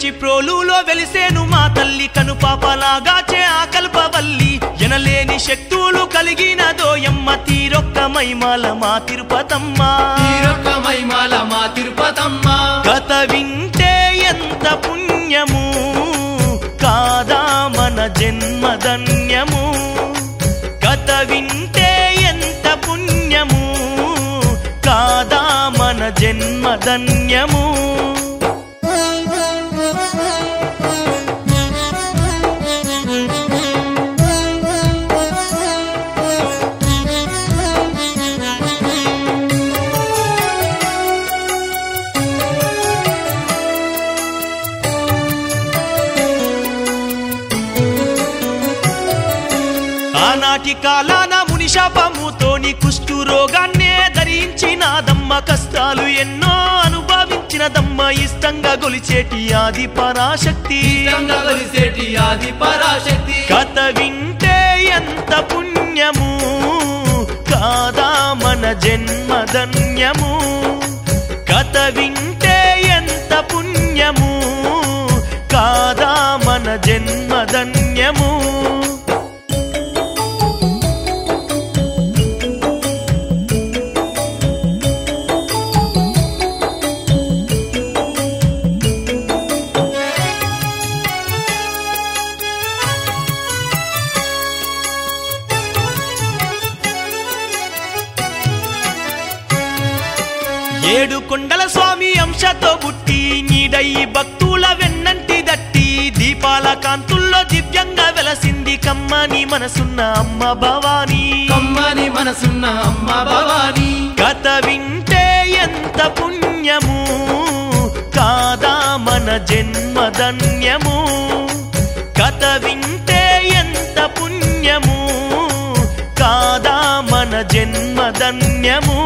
నుంచి ప్రోలులో వెలిసేను మా తల్లి కనుపాపలాగాచే ఆ కల్పవల్లి ఎనలేని శక్తులు కలిగిన దోయమ్మ తీరొక్క మైమాల మా తిరుపతమ్మ తీరొక్క మైమాల మా తిరుపతమ్మ కథ వింటే ఎంత పుణ్యము కాదా మన జన్మధన్యము కథ వింటే ఎంత పుణ్యము కాదా మన జన్మధన్యము ఆనాటి కాలాన మునిశాపముతోని కుష్టు రోగాన్నే ధరించినాదమ్మ కష్టాలు ఎన్నో అనుభవించినదమ్మ ఇష్టంగా గొలిచేటి ఆది పరాశక్తి ఇష్టంగా కొలిసేటి ఆది పరాశక్తి కథ వింటే ఎంత పుణ్యము కాదా మన జన్మధన్యము కథ వింటే ఎంత పుణ్యము కాదా మన జన్మధన్యము ఏడు కొండల స్వామి అంశతో బుట్టి నీడయి భక్తుల వెన్నంటి దట్టి దీపాల కాంతుల్లో దివ్యంగా వెలసింది కమ్మని మనసున్న అమ్మ భవానీ కమ్మని మనసున్న అమ్మ భవాని కథ వింటే ఎంత పుణ్యము కాదా మన జన్మధన్యము కథ వింటే ఎంత పుణ్యము కాదా మన జన్మధన్యము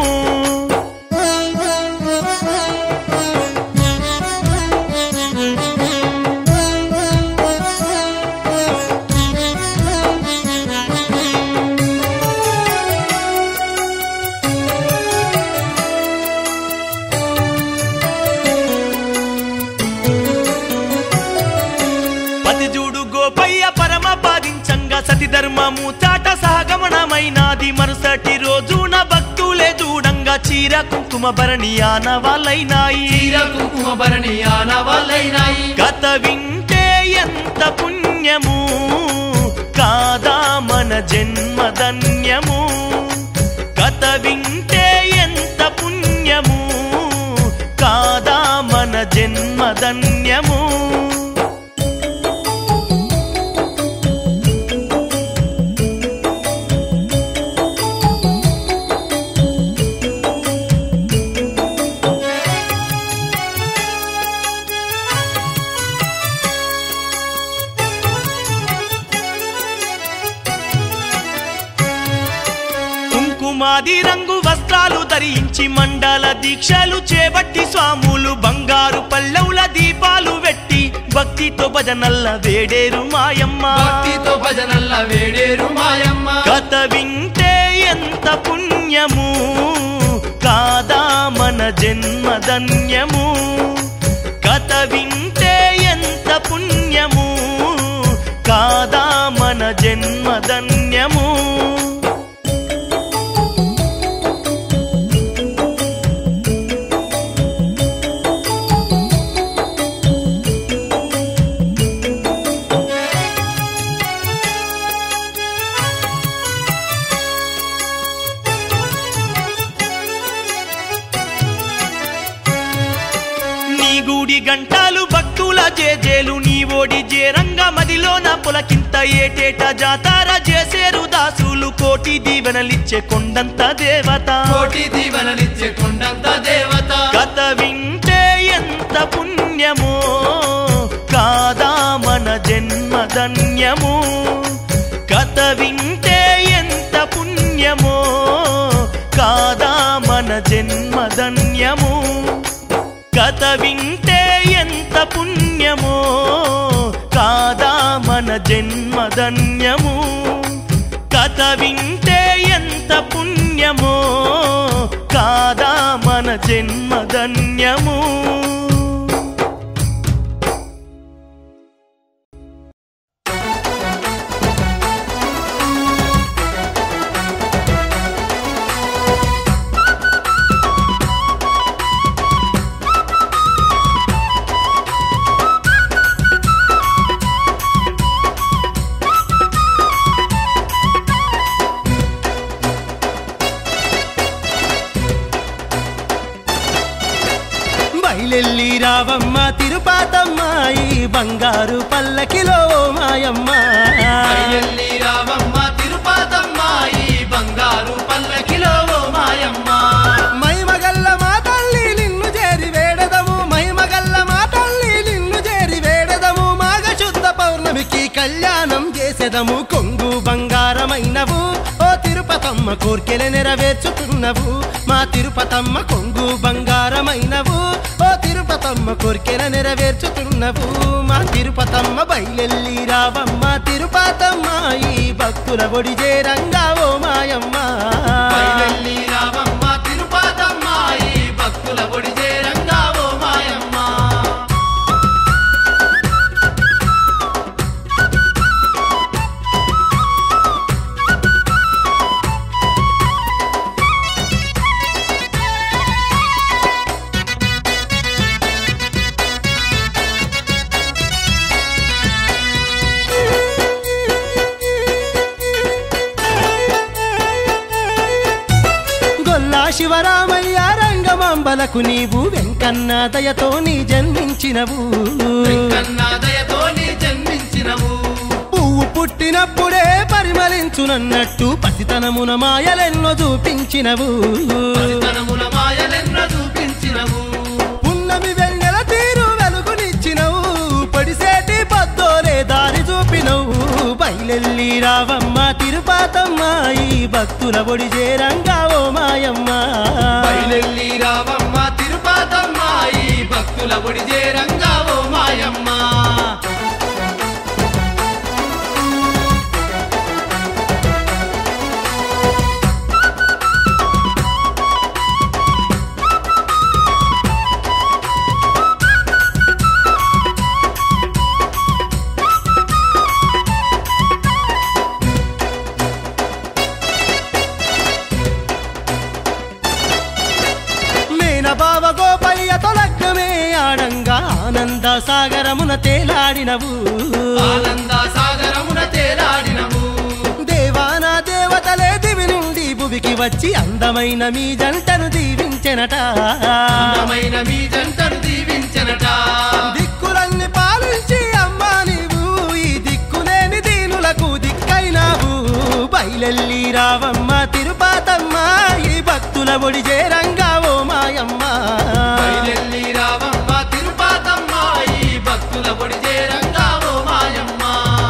పతిజూడు గోపయ్య పరమ పాదించంగా సతి ధర్మము చాట సహగమనమైనాది మరుసటి రోజున భక్తులే చూడంగా చీర కుంకుమ భరణి ఆనవాళ్ళైనాయి తీర కుంకుమ భరణి ఆనవాళ్ళైనాయి కథ వింటే ఎంత పుణ్యము కాదా మన జన్మధన్యము కథ వింటే ఎంత పుణ్యము కాదా మన జన్మధన్యము కుంకుమాది రంగు వస్త్రాలు ధరించి మండల దీక్షలు చేపట్టి స్వాములు బంగారు పల్లెవుల దీపాలు వెట్టి భక్తితో భజనల్ల వేడేరు మాయమ్మ భక్తితో భజనల్ల వేడేరు మాయమ్మ కథ వింటే ఎంత పుణ్యము కాదా మన జన్మధన్యము కథ వింటే ఎంత పుణ్యము కాదా మన జన్మధన్యము నీ గుడి గంటాలు భక్తుల జేజేలు నీ ఓడి జేరంగ మదిలోన పులకింత ఏటేట జాతార చేసేరు దాసులు కోటి దీవెనలిచ్చే కొండంత దేవత కోటి దీవెనలిచ్చే కొండంత దేవత కథ వింటే ఎంత పుణ్యమో కాదా మన జన్మధన్యము కథ వింటే ఎంత పుణ్యమో కాదా మన జన్మధన్యము కథ వింటే ఎంత పుణ్యమో కాదా మన జన్మధన్యము కథ వింటే ఎంత పుణ్యమో కాదా మన జన్మధన్యము బయలెల్లి రావమ్మ తిరుపాతమ్మ ఈ బంగారు పల్లకిలో ఓ మాయమ్మ బయలెల్లి రావమ్మ తిరుపాతమ్మ ఈ బంగారు పల్లకిలో ఓ మాయమ్మ మహిమగల్ల మా తల్లి నిన్ను చేరి వేడదము మహిమగల్ల మా తల్లి నిన్ను చేరి వేడదము మాఘ శుద్ధ పౌర్ణమికి కళ్యాణం చేసేదము కొంగు బంగారమైనవు ఓ తిరుపతమ్మ కోర్కెల నెరవేర్చుతున్నవు మా తిరుపతమ్మ కొంగు బంగారమైనవు ఓ తిరుపతమ్మ కోర్కెల నెరవేర్చుతున్నవు మా తిరుపతమ్మ బయలెల్లి రావమ్మ తిరుపతమ్మ ఈ భక్తుల ఒడిజే రంగా ఓ మాయమ్మ బయలెల్లి రావమ్మ తిరుపాతమ్మ ఈ భక్తుల ఒడి చేరంగా ఓ మాయమ్మ గొల్లా శివరామయ్య రంగమాంబలకు నీవు వెంకన్న దయతో నీ జన్మించినవు వెంకన్న దయతో నీ జన్మించినవు పువ్వు పుట్టినప్పుడే పరిమళించునన్నట్టు పసితనమున మాయలెన్నో చూపించినవు పరితనముల మాయలెన్నో చూపించినవు పున్నమి వెన్నెల తీరు వెలుగునిచ్చినవు పడిసేటి పద్దోలే దారి చూపినవు బయలెల్లి రావమ్మ తిరుపాతమ్మ ఈ భక్తుల ఒడి చేరంగా ఓ మాయమ్మ బయలెల్లి రావమ్మ తిరుపాతమ్మ ఈ భక్తుల ఒడి చేరంగా ఓ మాయమ్మ మేన బావ గోపయ్య తొలగ్గమే ఆడంగా ఆనంద సాగరమున తేలాడినవు ఆనంద సాగరమున తేలాడినవు దేవాన దేవతలే దివి నుండి భువికి వచ్చి అందమైన మీ జంటను దీవించెనట అందమైన మీ జంటను దీవించనట దిక్కులన్నీ పాలించి అమ్మా నీవు ఈ దిక్కులేని దీనులకు దిక్కైనావు బయలెల్లి రావమ్మ తిరుపాతమ్మ ఈ భక్తుల ఒడి చేరంగా ఓ మాయమ్మ బయలెల్లి రావమ్మ తిరుపాతమ్మ ఈ భక్తుల ఒడి చేరంగా ఓ మాయమ్మ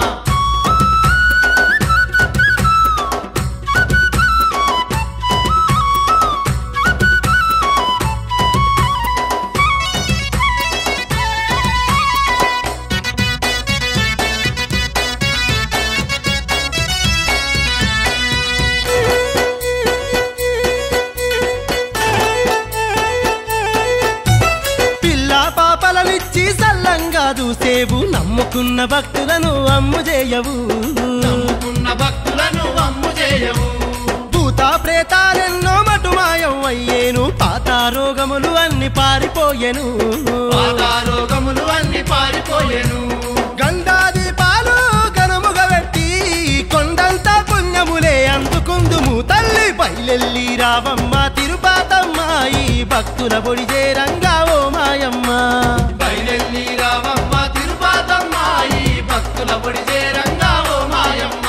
పిల్ల పాపలనిచ్చి సల్లంగా చూసేవు నమ్ముకున్న భక్తులను అమ్ము చేయవు నమ్ముకున్న భక్తులను అమ్ము చేయవు భూత ప్రేతాలెన్నో మటు మాయం అయ్యేను పాత రోగములు అన్ని పారిపోయెను రోగములు అన్ని పారిపోయెను గండాది పాలు గనముగ పెట్టి కొండంత పుణ్యములే అందుకుందుము తల్లి బయలెల్లి రావమ్మ తిరుపాతమ్మ ఈ భక్తుల పొడి చేరంగా ఓ మాయమ్మ బయలెల్లి రావమ్మ తిరుపాతమ్మ ఈ భక్తుల ఒడి చేరంగా ఓ మాయమ్మ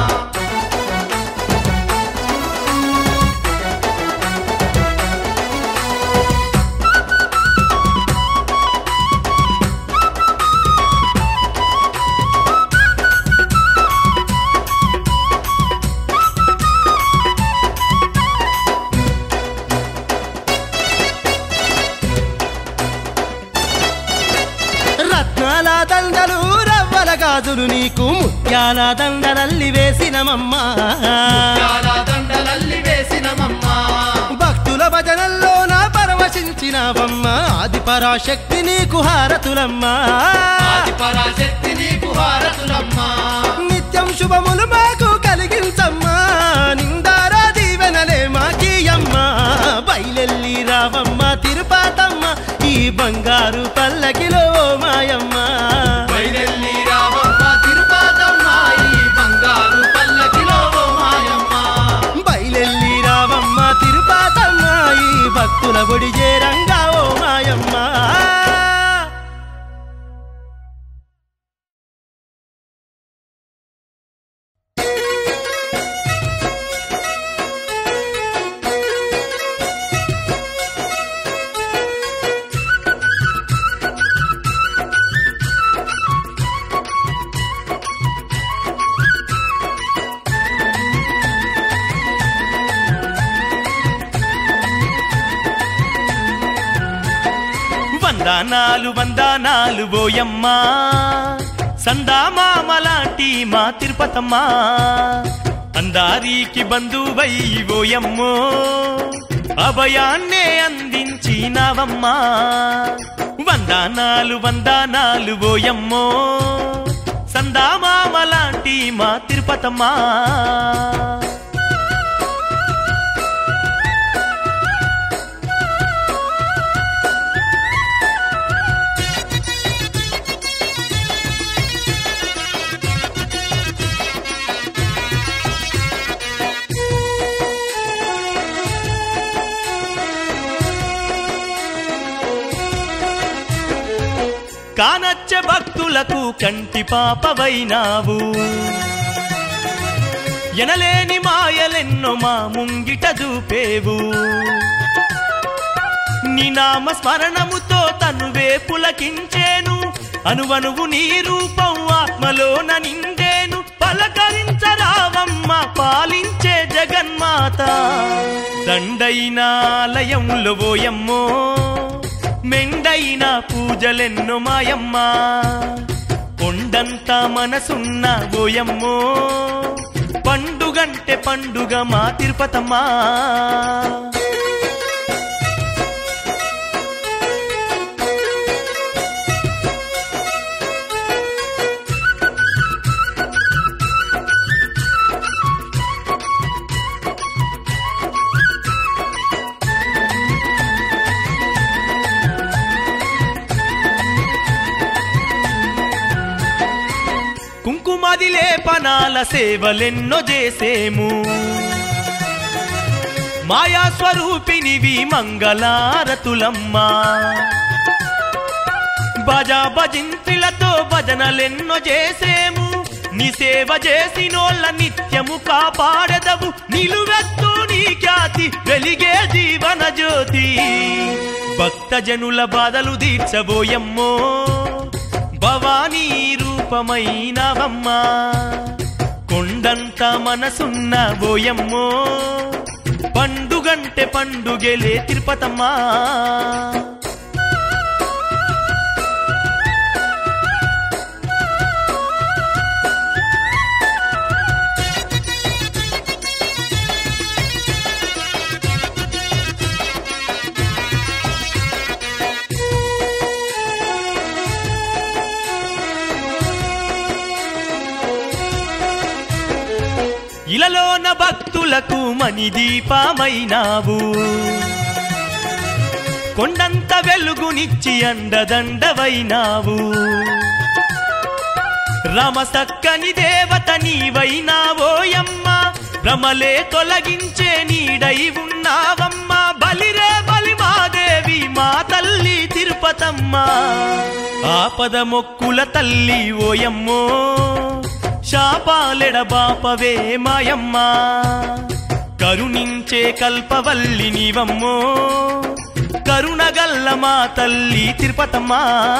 రత్నాల దండలు రవ్వల గాజులు నీకు ముత్యాల దండలల్లి వేసినమమ్మ చాలా దండలల్లి వేసినమమ్మ భక్తుల భజనల్లో నా పరవశించినవమ్మ ఆది పరాశక్తి నీకు హారతులమ్మ ఆది పరాశక్తి నీకు హారతులమ్మ నిత్యం శుభములు మాకు కలిగించమ్మా నిందారా దీవెనలే మాకీయమ్మ బయలెల్లి రావమ్మ తిరుపాతమ్మ ఈ బంగారు పల్లకిలో ఓ మాయమ్మ బయలెల్లి రావమ్మ తిరుపాతమ్మ ఈ బంగారు పల్లకిలో ఓ మాయమ్మ బయలెల్లి రావమ్మ తిరుపాతమ్మ ఈ భక్తుల ఒడి చేరంగా ఓ మాయమ్మ వందనాలు వందనాలు బోయమ్మా సందామామ లాంటి మా తిరుపతమ్మా అందారికి బంధువై ఓయమ్మో అభయాన్నే అందించినవమ్మా వందనాలు వందనాలు ఓయమ్మో సందామామ లాంటి మా తిరుపతమ్మా కానచ్చ భక్తులకు కంటి పాపవైనావు ఎనలేని మాయలెన్నో మా ముంగిట చూపేవు నీ నామ స్మరణముతో తనువే పులకించేను అనువనువు నీ రూపం ఆత్మలోన నిండేను పలకరించరావమ్మ పాలించే జగన్మాత దండైనాలయంలో ఓయమ్మో మెండైన పూజలెన్నో మాయమ్మా కొండంత మనసున్న ఓయమ్మో పండుగంటే పండుగ మా తిరుపతమ్మా కుంకుమాది లేపనాల సేవలెన్నో చేసేము మాయా స్వరూపినివి మంగళారతులమ్మా భజా భజింతులతో భజనలెన్నో చేసేము నీ సేవ చేసినోళ్ళ నిత్యము కాపాడదవు నిలువెత్తు నీ ఖ్యాతి వెలిగే జీవన జ్యోతి భక్తజనుల బాధలు తీర్చబోయమ్మో భవానీ రూపమైనవమ్మా కొండంత మనసున్న బోయమ్మో పండుగంటే పండుగలే తిరుపతమ్మా ఇలలోన భక్తులకు మణి దీపమైనావు కొండంత వెలుగునిచ్చి అండదండవైనావు రమసక్కని దేవత నీవైనావోయమ్మ భ్రమలే తొలగించే నీడై ఉన్నావమ్మా బలిరే బలి మాదేవి మా తల్లి తిరుపతమ్మ ఆపద మొక్కుల తల్లి ఓయమ్మో శాపాలెడ బాపవే మాయమ్మా కరుణించే కల్పవల్లి నీవమ్మో కరుణగల్ల మా తల్లి తిరుపతమ్మా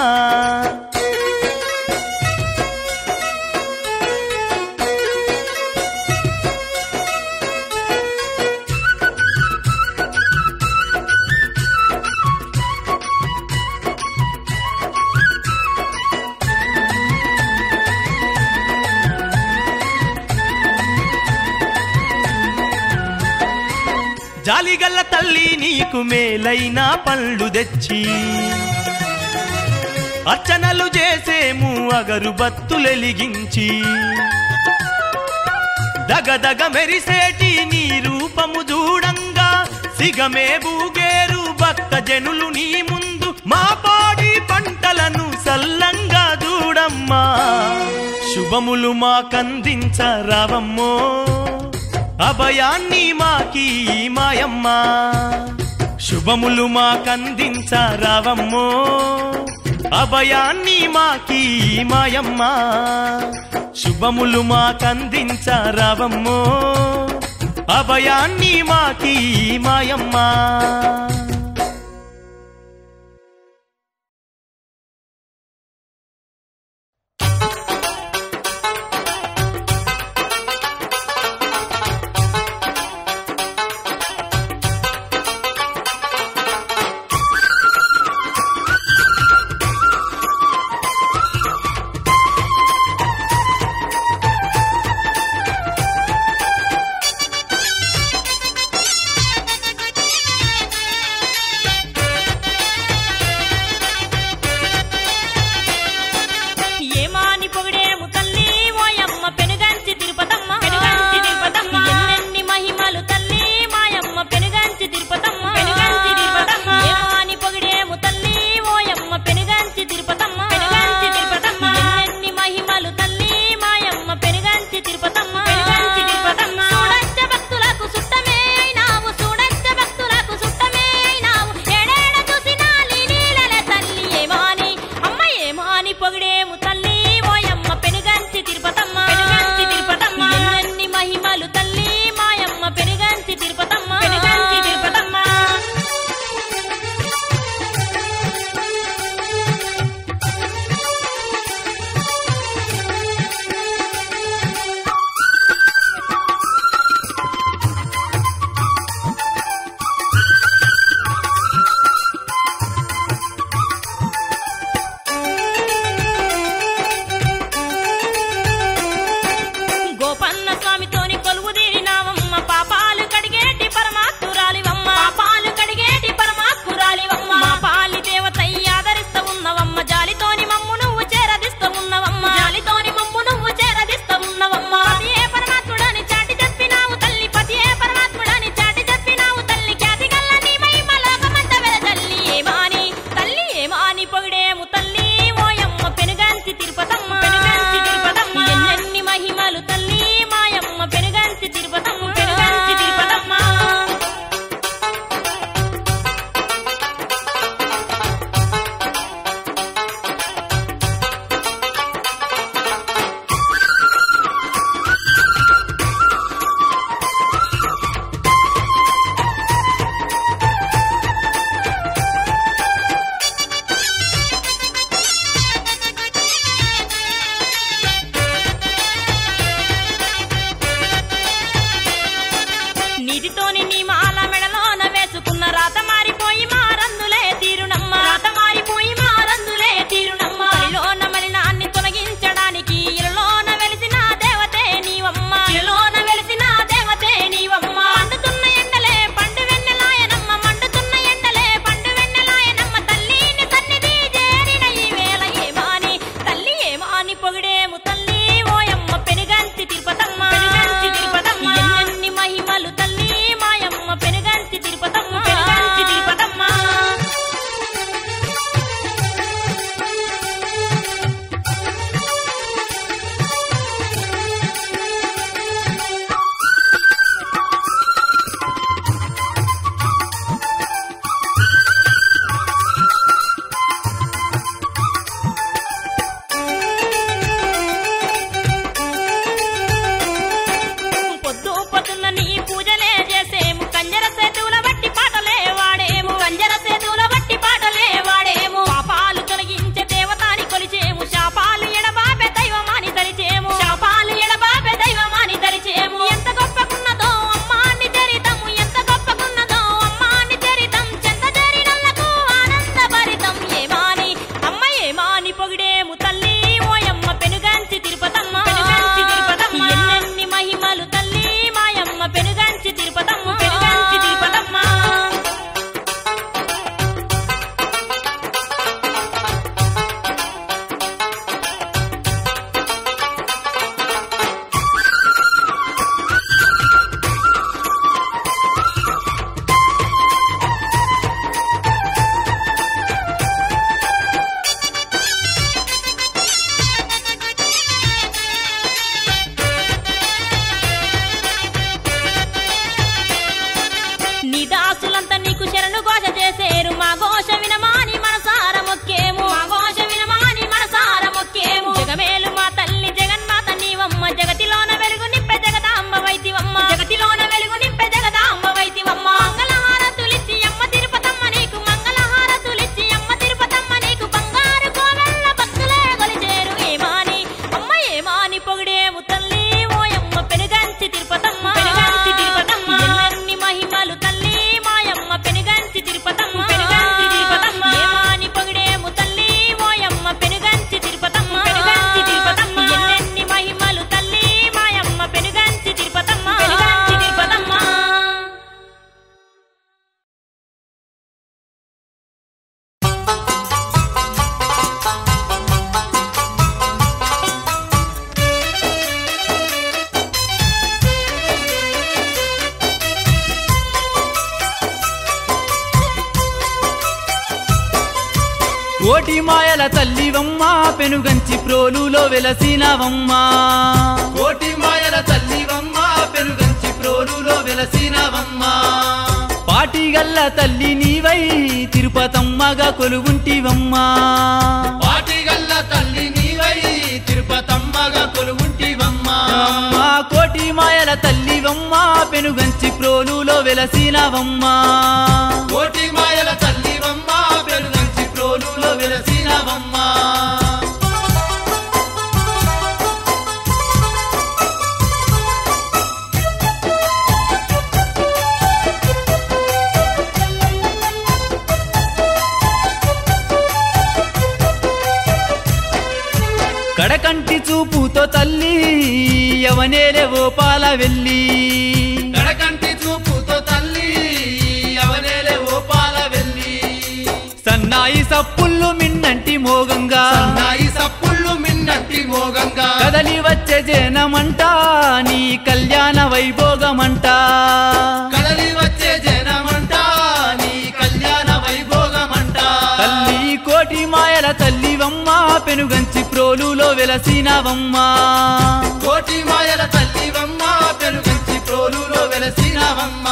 జాలిగల్ల తల్లి నీకు మేలైన పళ్ళు తెచ్చి అర్చనలు చేసేము అగరు బత్తులెలిగించి దగదగ మెరిసేటి నీ రూపము చూడంగా సిగమే బూగేరు భక్త జనులు నీ ముందు మా పాడి పంటలను సల్లంగా చూడమ్మా శుభములు మాకందించరావమ్మో అభయాన్ని మాకి మాయమ్మా శుభములు మాకందించరావమ్మో అభయాన్ని మాకి మాయమ్మా శుభములు మాకందించరావమ్మో అభయాన్ని మాకి మాయమ్మా దాసులంతా నీకు శరణు ఘోష చేసేరు మా ఘోష వినమాని మనసార మొక్కేము మా ఘోష వినమాని మనసార మొక్కేము జగమేలు మా తల్లి జగన్మాత నీవమ్మ జగతిలోన వెలుగు నింపె జగదాంబ వైతివమ్మ జగతిలోన వెలుగు నింపె జగదాంబ వైతివమ్మ మంగళహారతులిచ్చి అమ్మ తిరుపతమ్మ నీకు మంగళహారతులిచ్చి అమ్మ తిరుపతమ్మ నీకు బంగారు కోవెల్ల భక్తులే కొలిచేరు ఏమాని అమ్మ ఏమాని పొగిడేము తల్లి ఓయమ్మ పెనుగంచి తిరుపతమ్మ పెనుగంచి తిరుపతమ్మ ఎన్నెన్ని మహిమలు తల్లి మాయమ్మ పెనుగంచి తిరుపతమ్మ పెనుగంచి తిరుపతమ్మ ఏమాని పొగిడేము తల్లి ఓయమ్మ పెనుగంచి తిరుపతమ్మ పెనుగంచి తిరుపతమ్మ ఎన్నెన్ని మహిమలు తల్లి మాయమ్మ పెనుగంచి తిరుపతమ్మ పెనుగంచి తిరుపతమ్మ కోటి మాయల తల్లివమ్మ పెనుగంచి ప్రోలులో వెలసినవమ్మ కోటి మాయల తల్లివమ్మ పెనుగంచి ప్రోలులో వెలసినవమ్మ పాటిగల్ల తల్లి నీవై తిరుపతమ్మగా కొలువుంటివమ్మ పాటిగల్ల తల్లి నీవై తిరుపతమ్మగా కొలువుంటివమ్మ మా కోటి మాయల తల్లివమ్మ పెనుగంచి ప్రోలులో వెలసినవమ్మ కోటి మాయల తల్లివమ్మ పెనుగంచి ప్రోలులో వెలసినవమ్మ కడకంటి చూపుతో తల్లి ఎవనేలే ఓ పాల వెళ్ళి కడకంటి చూపుతో తల్లి అవనేలే ఓపాల వెళ్ళి సన్నాయి సప్పుళ్ళు మిన్నంటి మోగంగా నాయి సప్పుళ్ళు మిన్నట్టి మోగంగా కదలి వచ్చే జనమంట నీ కళ్యాణ వైభోగమంట కదలి వచ్చే జనమంట నీ కళ్యాణ వైభోగమంట తల్లి కోటి మాయల తల్లివమ్మ పెనుగంచి ప్రోలులో వెలసినవమ్మ కోటి మాయల తల్లివమ్మ పెనుగంచి ప్రోలులో వెలసినవమ్మ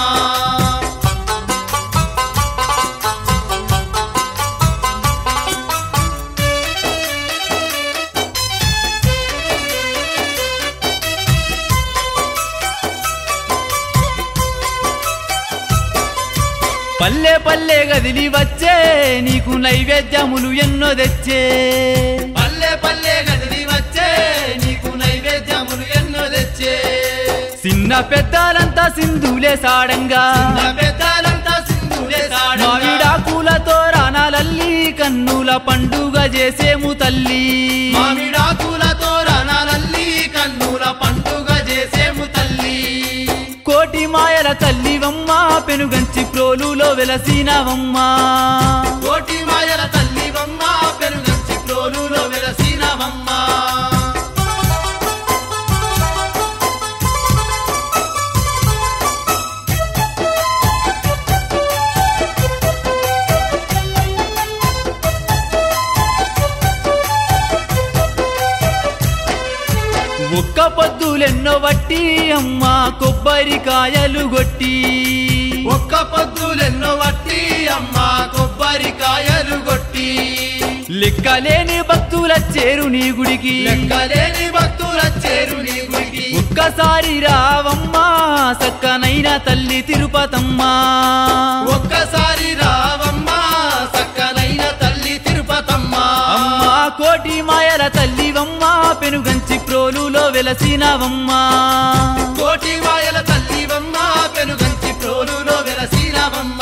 పల్లె పల్లె గదిలి వచ్చే నీకు నైవేద్యములు ఎన్నో తెచ్చే పల్లె పల్లె గదిలి వచ్చే నీకు నైవేద్యములు ఎన్నో తెచ్చే చిన్న పెద్దలంతా సింధులే సాడంగా నా పెద్దలంతా సింధులే సాడంగా. మావిడాకులతో రానాలల్లి కన్నుల పండుగ చేసేము తల్లి మామిడాకులతో రణాలల్లి కన్నుల పండుగ చేసేము తల్లి కోటి మాయల తల్లివమ్మ పెనుగంచి ప్రోలులో వెలసినవమ్మ కోటి మాయల తల్లివమ్మ పెరుగంచి ప్రోలులో వెలసినవమ్మ ఒక్క పొద్దులెన్నో వట్టి అమ్మ కొబ్బరికాయలు గొట్టి ఒక్క పొద్దులెన్నో వట్టి అమ్మ కొబ్బరికాయలు కొట్టి లెక్కలేని భక్తుల చేరు నీ గుడికి లెక్కలేని భక్తుల చేరు నీ గుడికి ఒక్కసారి రావమ్మా సక్కనైన తల్లి తిరుపతమ్మ ఒక్కసారి రావమ్మ సక్కనైన తల్లి తిరుపతమ్మ అమ్మా కోటి మాయల తల్లివమ్మ పెనుగంచి ప్రోలులో వెలసినవమ్మ కోటి మాయల తల్లివమ్మ పెనుగంచి ప్రోలులో వెలసినవమ్మ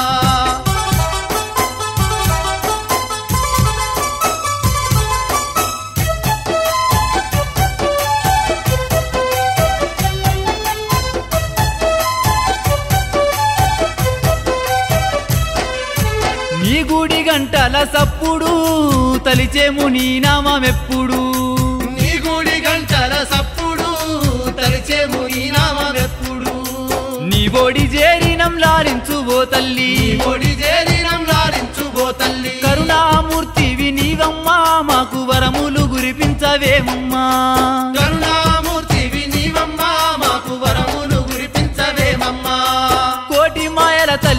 నీ గుడి గంటల సప్పుడు తలిచేము నీ నామమెప్పుడు నీ గుడి గంటల సప్పుడు తలిచేము నీ నామమెప్పుడు నీ ఒడి చేరినం లారించు ఓ తల్లి నీ ఒడి చేరినం లాడించు ఓ తల్లి కరుణామూర్తివి నీవమ్మా మాకు వరములు గురిపించవేమమ్మా కరుణామూర్తివి నీవమ్మ మాకు వరములు గురిపించవేమమ్మా కోటి మాయల తల్లి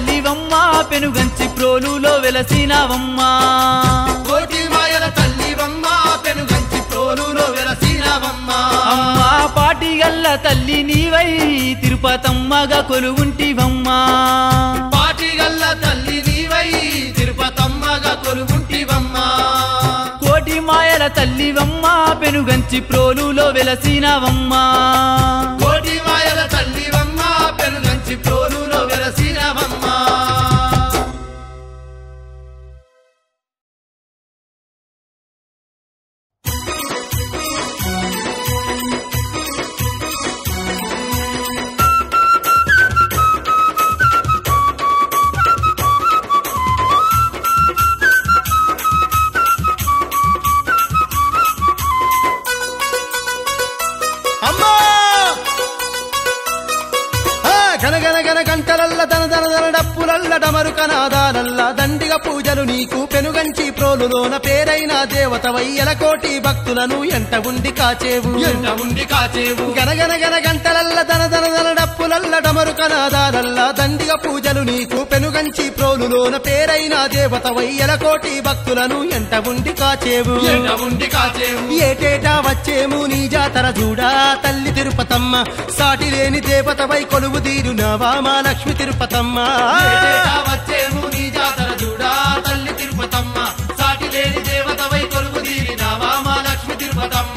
వెలసినవమ్మా కోటి మాయల తల్లివమ్మ పెనుగంచి ప్రోలులో వెలసినవమ్మ అమ్మా పాటిగల్ల తల్లి నీవై తిరుపతమ్మగా కొలువుంటివమ్మా పాటిగల్ల తల్లి నీవై తిరుపతమ్మగా కొలుగుంటివమ్మ కోటి మాయల తల్లివమ్మా పెనుగంచి ప్రోలులో వెలసినవమ్మా కోటి మాయల తల్లివమ్మ పెనుగంచి ప్రోలులో వెలసినవమ్మ అమ్మా ఆ, గనగన గన గంటలల్ల దన దన దన డప్పులల్ల డమరు కనాదాలల్ల దండిగ పూజలు నీకు పెనుగంచి ప్రోలులోన పేరైన దేవతవై ఎలకోటి భక్తులను ఎంట ఉండి కాచేవు ఎంట ఉండి కాచేవు గనగన గన గంటలల్ల దన దన దన డప్పులల్ల డమరు కనాదాలల్ల దండిగ పూజలు నీకు పెనుగంచి ప్రోలులోన పేరైన దేవతవై ఎలకోటి భక్తులను ఎంట ఉండి కాచేవు ఎంట ఉండి కాచేవు ఏటేటా వచ్చేము నీ జాతర చూడా తల్లి తిరుపతమ్మ సాటి లేని దేవతవై కొలువు తీరునావా మా లక్ష్మి తిరుపతమ్మ ఏటేటా వచ్చేము నీ జాతర చూడా తల్లి తిరుపతమ్మ సాటి లేని దేవతవై కొలువు తీరినావా మా లక్ష్మి తిరుపతమ్మ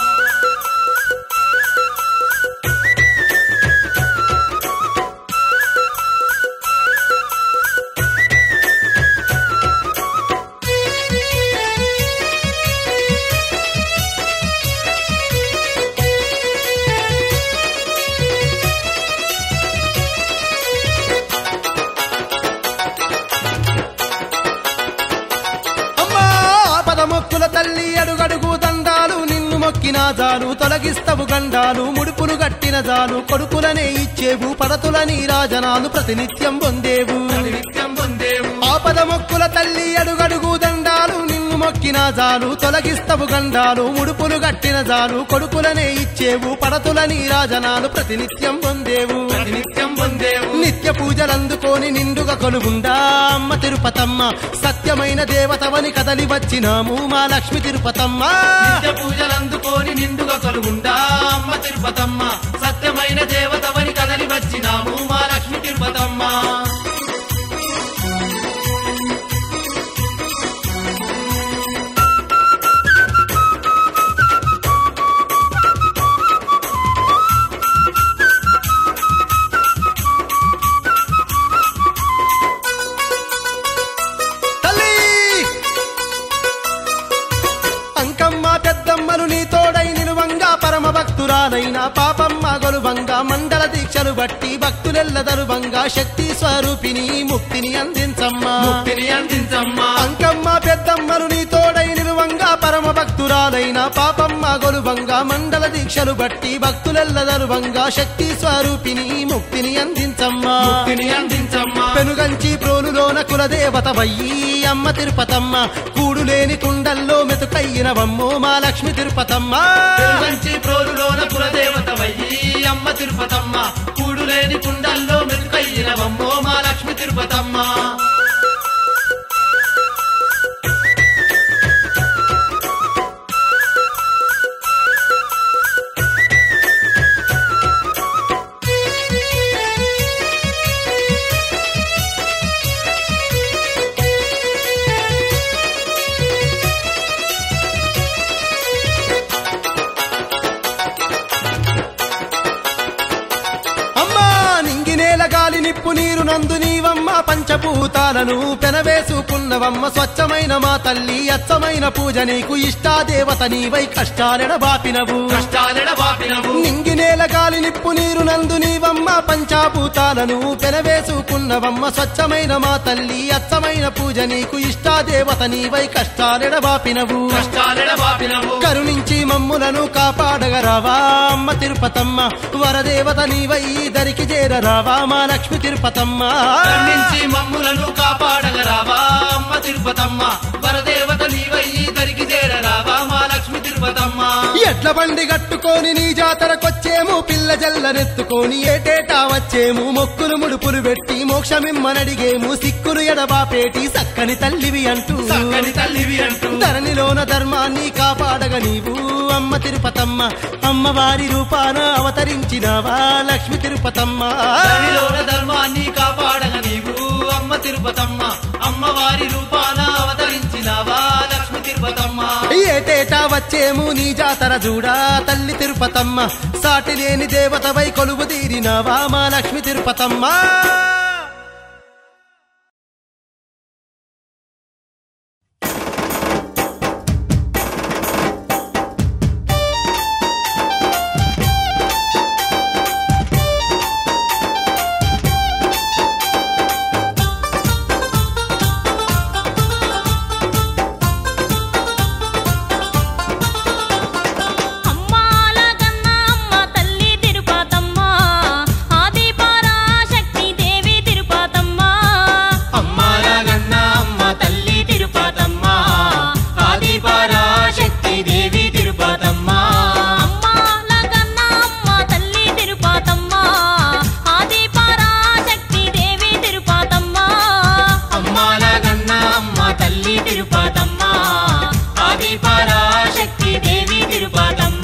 అమ్మా ఆపద మొక్కుల తల్లి అడుగడుగు దండాలు నిన్ను మొక్కిన జాలు తొలగిస్తవు గండాలు ముడుపులు గట్టిన జాలు కొడుకులనే ఇచ్చేవు పడతులని రాజనాలు ప్రతినిత్యం పొందేవు నిత్యం పొందేవు ఆపద మొక్కుల తల్లి అడుగడుగు దండాలు నిన్ను మొక్కిన జాలు తొలగిస్తవు గండాలు ముడుపులు గట్టిన జాలు కొడుకులనే ఇచ్చేవు పడతులని రాజనాలు ప్రతినిత్యం పొందేవు నిత్యం పొందేవు నిత్య పూజలందుకోని నిండుగా కొలుగుండా అమ్మ తిరుపతమ్మ సత్యమైన దేవతవని కదలి వచ్చినాము మా లక్ష్మి తిరుపతమ్మ నిత్య పూజలందుకోని నిండుగా కలుగుండా అమ్మ తిరుపతమ్మ సత్యమైన దేవతవని కదలి వచ్చినాము మా లక్ష్మి తిరుపతమ్మ తల్లి అంకమ్మ పెద్దమ్మలు నీ తోడై నిలువంగా పరమ భక్తురాలైన పాపమ్మ గొలువంగా మండల దీక్షలు బట్టి భక్తులెల్ల దరువంగా శక్తి స్వరూపిణి ముక్తిని అందించమ్మా ముక్తిని అందించమ్మా అంకమ్మ పెద్దమ్మలు నీ తోడై నిలువంగా పరమ భక్తురాలైన పాపమ్మ గొలువంగా మండల దీక్షలు బట్టి భక్తులెల్ల దరువంగా శక్తి స్వరూపిణి ముక్తిని అందించమ్మా ముక్తిని అందించమ్మా పెనుగంచి ప్రోలులోన కులదేవత వయ్యి అమ్మ తిరుపతమ్మ కూడులేని కుండల్లో మెతుకయ్యినవమ్మో మా లక్ష్మి తిరుపతమ్మ మంచి ప్రోలులోన కులదేవత వయ్యి అమ్మ తిరుపతమ్మ కూడులేని కుండల్లో మెతుకయ్యినవమ్మో మా లక్ష్మి తిరుపతమ్మ అమ్మా నింగినేల గాలి నిప్పు నీరు నందు నీవమ్మ పంచభూతాలను పెనవేసుకున్నవమ్మ స్వచ్ఛమైన మా తల్లి అచ్చమైన పూజ నీకు ఇష్టాదేవత నీవై కష్టాలెడ బాపినవు కష్టాలెడ బాపినవు నింగినేల గాలి నిప్పు నీరు నందు నీవమ్మ పంచాభూతాలను పెనవేసుకున్నవమ్మ స్వచ్ఛమైన మా తల్లి అచ్చమైన పూజ నీకు ఇష్టాదేవత నీవై కష్టాలెడ బాపినవు కష్టాలెడ బాపినవు కరుణించి మమ్ములను కాపాడగరావా అమ్మ తిరుపతమ్మ వరదేవత నీవై దరికి చేరరావా మా లక్ష్మి తిరుపతమ్మ కరుణించి మమ్ములను కాపాడగరావా అమ్మ తిరుపతమ్మ వరదేవత నీవయ్యి దరికి చేరరావా మా లక్ష్మి తిరుపతమ్మ ఎడ్ల బండి కట్టుకొని నీ జాతరకొచ్చేము పిల్ల జల్లనెత్తుకొని ఏటేటా వచ్చేము మొక్కులు ముడుపులు పెట్టి మోక్షమిమ్మనడిగేము సిక్కులు ఎడబాపేటి సక్కని తల్లివి అంటూ చక్కని తల్లివి అంటూ ధరణిలోన ధర్మాన్ని కాపాడగ నీవు అమ్మ తిరుపతమ్మ అమ్మవారి రూపాన అవతరించినవా లక్ష్మి తిరుపతమ్మ ధరణిలోన ధర్మాన్ని కాపాడగ నీవు అమ్మ తిరుపతమ్మ అమ్మవారి రూపాన అవతరించినవా లక్ష్మి తిరుపతమ్మ ఏటేటా వచ్చేము నీ జాతర చూడా తల్లి తిరుపతమ్మ సాటి లేని దేవతవై కొలువు తీరినవా మా లక్ష్మి తిరుపతమ్మ అమ్మాల కన్నా అమ్మ తల్లి తిరుపతమ్మ ఆది పరాశక్తి దేవి తిరుపతమ్మ అమ్మాలగన్న అమ్మ తల్లి తిరుపతమ్మ ఆది పరాశక్తి దేవి తిరుపతమ్మ అమ్మాల కన్నా అమ్మ తల్లి తిరుపతమ్మ ఆది పరాశక్తి దేవి తిరుపతమ్మ అమ్మాలగన్న అమ్మ తల్లి తిరుపతమ్మ ఆది పరాశక్తి దేవి తిరుపతమ్మ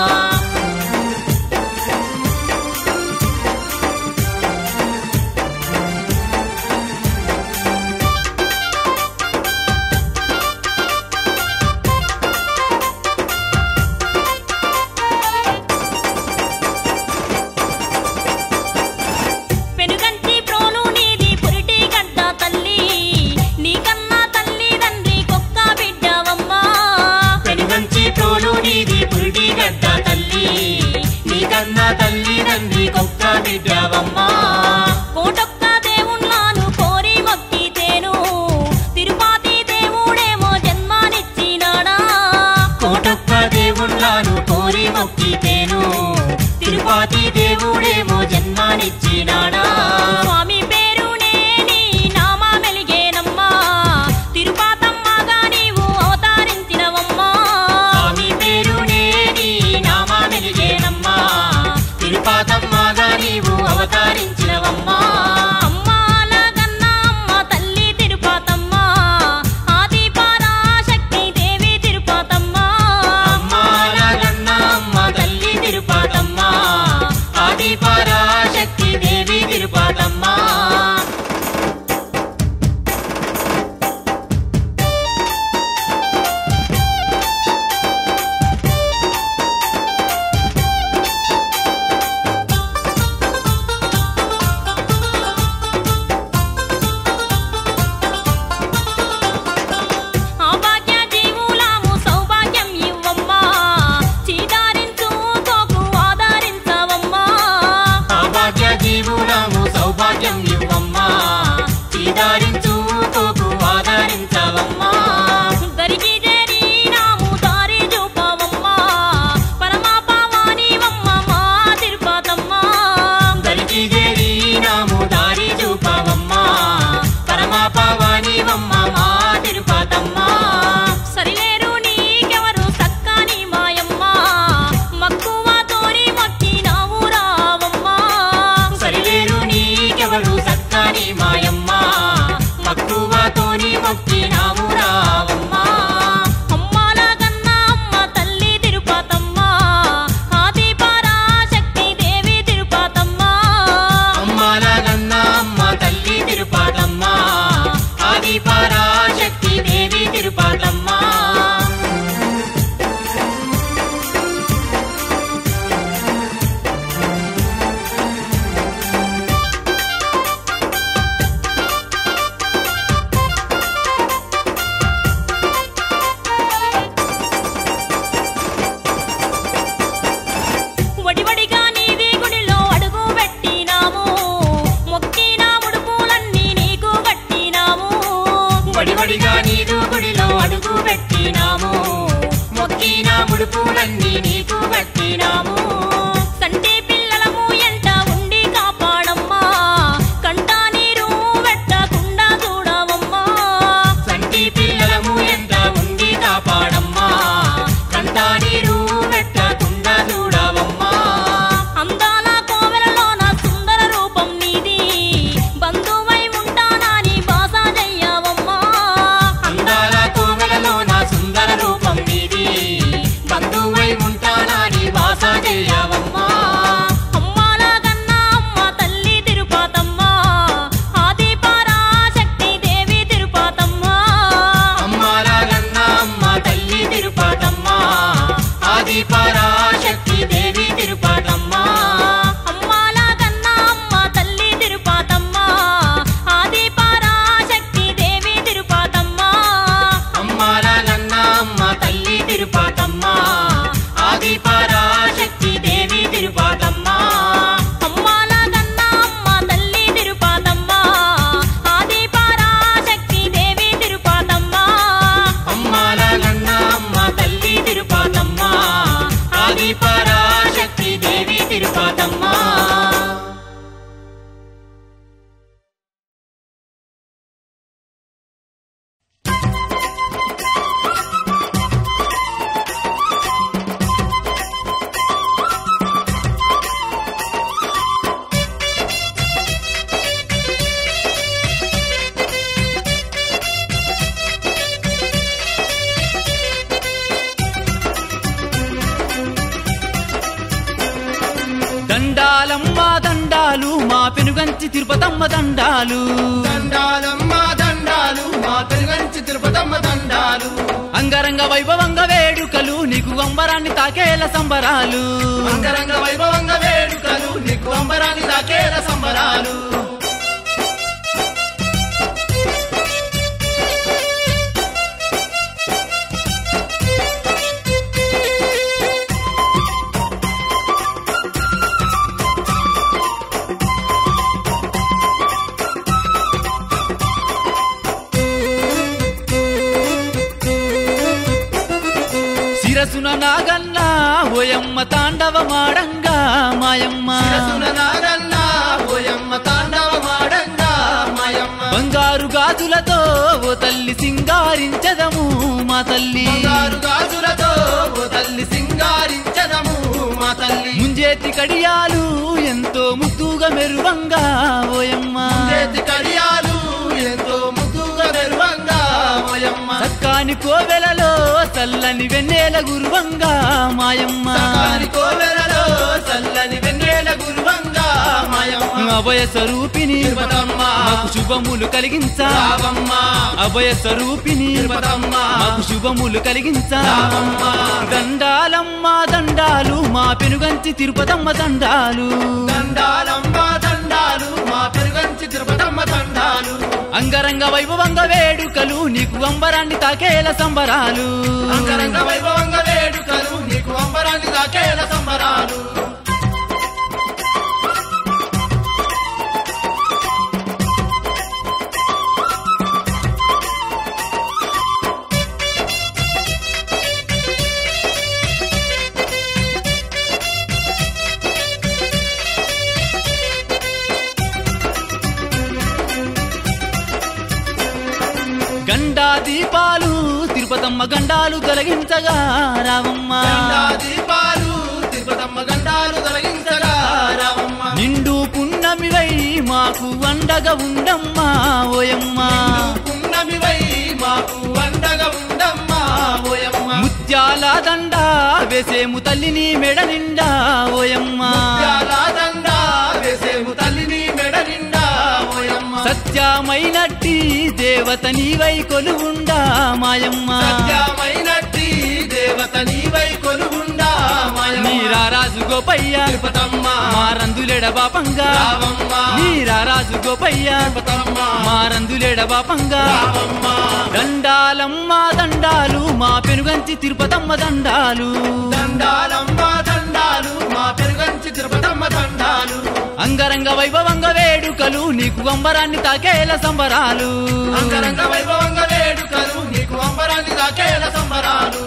పెనుగంటి ప్రోలు నీది పురిటి గడ్డ తల్లి నీకన్నా తల్లి తండ్రి కొక్క బిడ్డవమ్మా పెనుగంచి ప్రోలు నీది పురిటి గడ్డ తల్లి నీకన్నా తల్లి తండ్రి కొక్క బిడ్డవమ్మా కోటొక్క దేవుళ్ళను కోరి మొక్కితేను తిరుపతి దేవుడేమో జన్మానిచ్చినాడా కోటొక్క దేవుళ్ళను కోరి మొక్కితేను తిరుపతి దేవుడేమో జన్మానిచ్చినాడా స్వామి పేరునే నీ నామా మెలిగేనమ్మా తిరుపతమ్మగా నీవు అవతరించినవమ్మా స్వామి పేరునే నీ నామా మెలిగేనమ్మా తిరుపతమ్మగా నీవు అవతరించినవమ్మా అమ్మాల కన్నా అమ్మ తల్లి తిరుపతమ్మ ఆది పరాశక్తి దేవి తిరుపతమ్మ అమ్మాలగన్న అమ్మ తల్లి తిరుపతమ్మ ఆది పరాశక్తి దేవి తిరుపతమ్మ ఆ భాగ్య జీవులాము సౌభాగ్యం ఇవ్వమ్మా చీదారించు తోకు ఆదరించవమ్మా సౌభాగ్య జీవులము సౌభాగ్యం ఇవ్వమ్మా చీదారించు కోకు ఆదరించవమ్మా దరికి చేరినాము దారి చూపవమ్మా పరమాపవానివమ్మ మా తిరుపతమ్మ దరికి చేరి నాము దారి చూపవమ్మా పరమాపవానివమ్మ మా తిరుపతమ్మా సరిలేరు నీకెవరు సక్కని మాయమ్మ మక్కువ తోరి మొక్కినావు రావమ్మా సరిలేరు నీకెవరు సక్కని మాయమ్మ మక్కువతోని మొక్కినాము రావమ్మా అమ్మాల కన్నా అమ్మ తల్లి తిరుపతమ్మ ఆది పరాశక్తి దేవి తిరుపతమ్మ అమ్మాలగన్న అమ్మ తల్లి తిరుపతమ్మ ఆది పరాశక్తి దేవి తిరుపతమ్మ వడివడిగా నీది గుడిలో అడుగు పెట్టినాము మొక్కిన ముడుపులన్నీ నీకు కట్టినాము వడివడిగా నీదు గుడిలో అడుగు పెట్టినాము మొక్కిన ముడుపులన్నీ నీకు కట్టినాము సంటి పిల్లలము ఎంట ఉండి కాపాడమ్మా కంటా నీరు పెట్టకుండా చూడవమ్మా సంటి పిల్లలము ఎంత ఉండి కాపాడమ్మా కంటా నీరు పెట్ట పెనుగంచి తిరుపతమ్మ దండాలు దండాలమ్మ దండాలు మా పెరుగంచి తిరుపతమ్మ దండాలు అంగరంగ వైభవంగ వేడుకలు నీకు అంబరాన్ని తాకేల సంబరాలు అంగరంగ వైభవంగ వేడుకలు నీకు అంబరాన్ని దాకేల సంబరాలు శిరసున నాగన్న ఓయమ్మ తాండవ మాడంగా మాయమ్మ శిరసున నాగన్న ఓయమ్మ తాండవమాడంగా మాయమ్మ బంగారు గాజులతో ఓ తల్లి సింగారించదము మా తల్లి బంగారు గాజులతో ఓ తల్లి సింగారించదము మా తల్లి ముంజేతి కడియాలు ఎంతో ముద్దుగా మెరువంగా ఓయమ్మ చేతి కడియాలు ఎంతో ముద్దుగా మెరువంగా ఓయమ్మ సక్కాని కోవెలలో చల్లని వెన్నెల గురువంగా మాయమ్మ సకాని కోవెలలో చల్లని వెన్నెల గురువంగా మాయమ్మ అభయ స్వరూపిణి తిరుపతమ్మ. మాకు శుభములు కలిగించా రావమ్మ అభయ స్వరూపిణి తిరుపతమ్మ. మాకు శుభములు కలిగించా రావమ్మ. దండాలమ్మ దండాలు మా పెనుగంచి తిరుపతమ్మ దండాలు దండాలమ్మ దండాలు మా పెరుగంచి తిరుపతమ్మ దండాలు అంగరంగ వైభవంగ వేడుకలు నీకు అంబరాన్ని తాకేల సంబరాలు అంగరంగ వైభవంగ వేడుకలు నీకు అంబరాన్ని దాకేల సంబరాలు గండా దీపాలు తిరుపతమ్మ గండాలు తొలగించగా రావమ్మ గండా దీపాలు తిరుపతమ్మ గండాలు తొలగించగా రావమ్మ నిండు పున్నమివై మాకు అండగా ఉండమ్మా ఓయమ్మ పున్నమివై మాకు అండగా ఉండమ్మా ఓయమ్మ ముత్యాల దండ వేసేము తల్లిని మెడ నిండా ఓయమ్మ ముత్యాల దండ వేసేము తల్లిని మెడ నిండా ఓయమ్మ సత్యమైనట్టి దేవత నీవై కొలువుండా మాయమ్మ సత్యమైనట్టి దేవత నీవై కొలుగుండా మాయమ్మ నీరారాజు గోపయ్య తిరుపతమ్మ మారందులెడ బాపంగా రావమ్మ నీరారాజు గోపయ్య తిరుపతమ్మ మారందులెడ బాపంగా రావమ్మ దండాలమ్మ దండాలు మా పెనుగంచి తిరుపతమ్మ దండాలు దండాలమ్మ దండాలు మా పెరుగంచి తిరుపతమ్మ దండాలు అంగరంగ వైభవంగ వేడుకలు నీకు అంబరాన్ని తాకేల సంబరాలు అంగరంగ వైభవంగ వేడుకలు నీకు అంబరాన్ని దాకేల సంబరాలు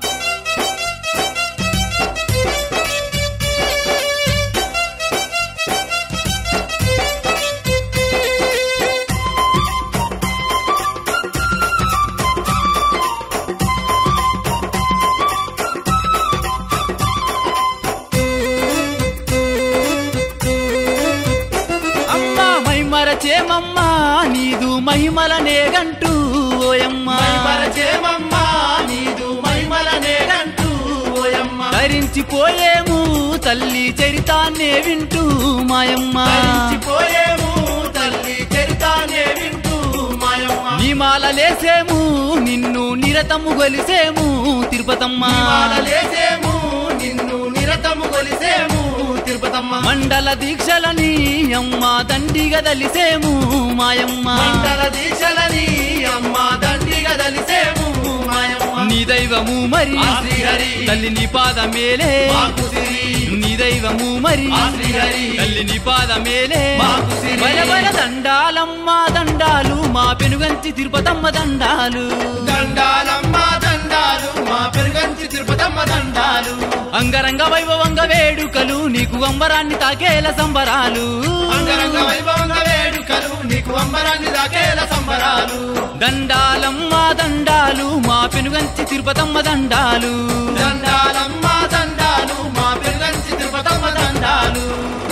అమ్మ మైమర చేమమ్మ నీదు మహిమలనే గంటూ ఓయమ్మ మైమరచేమమ్మ నీదు మైమలనే గంటూ ఓయమ్మ ధరించిపోయేము తల్లి చరితాన్నే వింటూ మాయమ్మ మరిచిపోయేము తల్లి చరితానే వింటూ మాయమ్మ నీమాలలేసేము నిన్ను నిరతము గొలిసేము తిరుపతమ్మ లేసేము నిన్ను నిరతము కొలిసేము తిరుపతమ్మ మండల దీక్షలని అమ్మ దండిగా దలిసేము మాయమ్మ మండల దీక్షలని అమ్మ దండిగా దలిసేము మాయమ్మ నీ దైవము మరి ఆ శ్రీహరి. తల్లి నీ పాదమేలే మాకు సిరి నీ దైవము మరి ఆ శ్రీహరి. తల్లి నీ పాదమేలే మాకు సిరి. బల బల దండాలమ్మ దండాలు మా పెనుగంచి తిరుపతమ్మ దండాలు దండాలమ్మ దండాలు మా పెరుగంచి తిరుపతమ్మ దండాలు అంగరంగ వైభవంగ వేడుకలు నీకు అంబరాన్ని తాకేల సంబరాలు అంగరంగ వైభవంగ వేడుకలు నీకు అంబరాన్ని దాకేల సంబరాలు దండాలమ్మ దండాలు మా పెనుగంచి తిరుపతమ్మ దండాలు దండాలమ్మ దండాలు మా పెరుగంచి తిరుపతమ్మ దండాలు